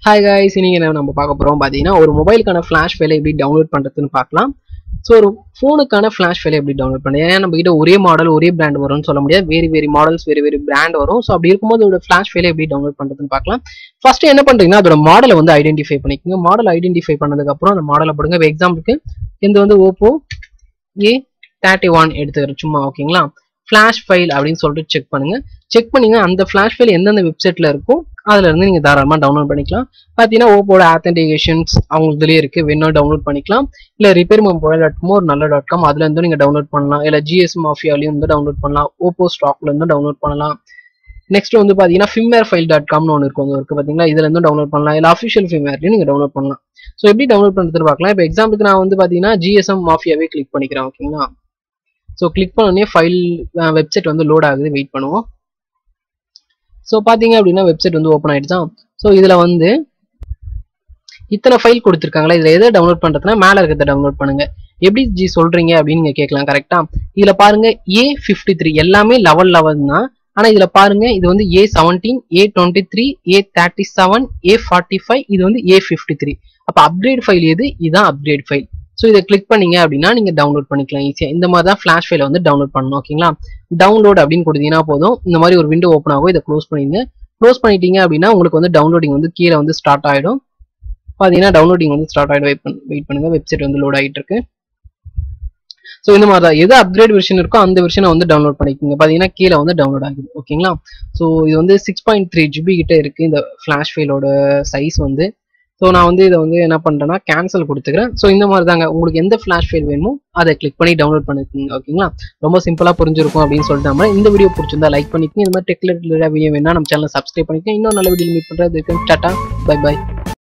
hi guys இன்னைக்கு என்ன நம்ம பார்க்க போகிறோம் பார்த்தீங்கன்னா ஒரு மொபைலுக்கான ஃப்ளாஷ் ஃபைலை எப்படி டவுன்லோட் பண்ணுறதுன்னு பார்க்கலாம் ஸோ ஒரு ஃபோனுக்கான ஃப்ளாஷ் ஃபைலை எப்படி டவுன்லோட் பண்ணுறது ஏன்னா நம்ம கிட்ட ஒரே மாடல் ஒரே பிராண்ட் வரும்னு சொல்ல முடியாது வேறு வேறு மாடல்ஸ் வேறு வேறு பிராண்ட் வரும் ஸோ அப்படி இருக்கும்போது அதோட ஃப்ளாஷ் ஃபைலை எப்படி டவுன்லோட் பண்ணுறதுன்னு பார்க்கலாம் ஃபர்ஸ்ட் என்ன பண்ணுறீங்கன்னா அதோட மாடலை வந்து ஐடென்டிஃபை பண்ணிக்கோங்க மாடல் ஐடென்டிஃபை பண்ணதுக்கப்புறம் அந்த மாடலை போடுங்க இப்போ எக்ஸாம்பிளுக்கு இந்த வந்து ஓப்போ ஏ தேர்ட்டி ஒன் எடுத்துக்கிறேன் சும்மா ஓகேங்களா ஃப்ளாஷ் ஃபைல் அப்படின்னு சொல்லிட்டு செக் பண்ணுங்க செக் பண்ணீங்க அந்த ஃப்ளாஷ் ஃபைல் எந்தெந்த வெப்சைட்ல இருக்கோ அதுல இருந்து நீங்க தாராளமா டவுன்லோட் பண்ணிக்கலாம் பாத்தீங்கன்னா ஓப்போட ஆத்தன்டிகேஷன்ஸ் அவங்க இதுலயே இருக்கு வேணா டவுன்லோட் பண்ணிக்கலாம் இல்ல ரிப்பேர் மொபைல் டாட் காம் ஒரு நல்ல டாட் காம் அதுல இருந்து நீங்க டவுன்லோட் பண்ணலாம் இல்ல ஜிஎஸ் மாஃபியாலையும் வந்து டவுன்லோட் பண்ணலாம் ஓப்போ ஸ்டாக்ல இருந்து டவுன்லோட் பண்ணலாம் நெக்ஸ்ட் வந்து பாத்தீங்கன்னா ஃபிம்மேர் ஃபைல் டாட் காம்னு ஒன்று இருக்கும் இருக்கு பாத்தீங்களா இதுல இருந்து டவுன்லோட் பண்ணலாம் இல்ல அஃபிஷியல் ஃபிம்மேர்லையும் நீங்க டவுன்லோட் பண்ணலாம் ஸோ எப்படி டவுன்லோட் பண்ணுறதுன்னு பார்க்கலாம் இப்போ எக்ஸாம்பிளுக்கு நான் வந்து பாத்தீங்கன்னா ஜிஎஸ்எம் மாஃபியாவே கிளிக் பண்ணிக்கிறேன் ஓகேங்களா ஸோ கிளிக் பண்ணோடனே ஃபைல் வெப்சைட் வந்து லோட் ஆகுது வெயிட் பண்ணுவோம் ஸோ பார்த்தீங்க அப்படின்னா வெப்சைட் வந்து ஓப்பன் ஆயிடுச்சா ஸோ இதில் வந்து இத்தனை ஃபைல் கொடுத்துருக்காங்களா இதில் எதை டவுன்லோட் பண்ணுறதுனா மேலே இருக்கிறத டவுன்லோட் பண்ணுங்க எப்படி ஜி சொல்றீங்க அப்படின்னு நீங்கள் கேட்கலாம் கரெக்டாக இதில் பாருங்க ஏ ஃபிஃப்டி த்ரீ எல்லாமே லெவல் லெவல் தான் ஆனால் இதில் பாருங்க இது வந்து A seventeen A twenty three A thirty seven A forty five இது வந்து ஏ ஃபிஃப்டி த்ரீ அப்போ அப்கிரேட் ஃபைல் எது இதுதான் அப்கிரேட் ஃபைல் ஸோ இதை கிளிக் பண்ணீங்க அப்படின்னா நீங்கள் டவுன்லோட் பண்ணிக்கலாம் ஈஸியாக இந்த மாதிரி தான் ஃப்ளாஷ் ஃபைலை வந்து டவுன்லோட் பண்ணணும் ஓகேங்களா டவுன்லோட் அப்படின்னு கொடுத்தீங்கன்னா போதும் இந்த மாதிரி ஒரு விண்டோ ஓப்பன் ஆகும் இதை க்ளோஸ் பண்ணிடுங்க க்ளோஸ் பண்ணிட்டீங்க அப்படின்னா உங்களுக்கு வந்து டவுன்லோடிங் வந்து கீழே வந்து ஸ்டார்ட் ஆகிடும் பார்த்தீங்கன்னா டவுன்லோடிங் வந்து ஸ்டார்ட் ஆகிடும் வெயிட் பண்ணி வெயிட் பண்ணுங்க வெப்சைட் வந்து லோட் ஆகிட்டு இருக்கு ஸோ இந்த மாதிரி தான் எது அப்கிரேட் வெர்ஷன் இருக்கோ அந்த வெர்ஷனை வந்து டவுன்லோட் பண்ணிக்கோங்க பார்த்தீங்கன்னா கீழே வந்து டவுன்லோட் ஆகுது ஓகேங்களா ஸோ இது வந்து சிக்ஸ் பாயிண்ட் த்ரீ ஜிபி கிட்ட இருக்கு இந்த ஃப்ளாஷ் ஃபைலோட சைஸ் வந்து ஸோ நான் வந்து இதை வந்து என்ன பண்ணுறேன்னா கேன்சல் கொடுத்துக்கிறேன் ஸோ இந்த மாதிரி தாங்க உங்களுக்கு எந்த ஃப்ளாஷ் ஃபைல் வேணுமோ அதை கிளிக் பண்ணி டவுன்லோட் பண்ணிக்கோங்க ஓகேங்களா ரொம்ப சிம்பிளாக புரிஞ்சிருக்கும் அப்படின்னு சொல்லிட்டு நம்ம இந்த வீடியோ பிடிச்சிருந்தா லைக் பண்ணிக்கோங்க இந்த மாதிரி டெக்னிக்கல் வீடியோ வேணா நம்ம சேனல் சப்ஸ்கிரைப் பண்ணிக்கோங்க இன்னும் நல்ல வீடியோ மீட் பண்ணுறது டாட்டா பை பை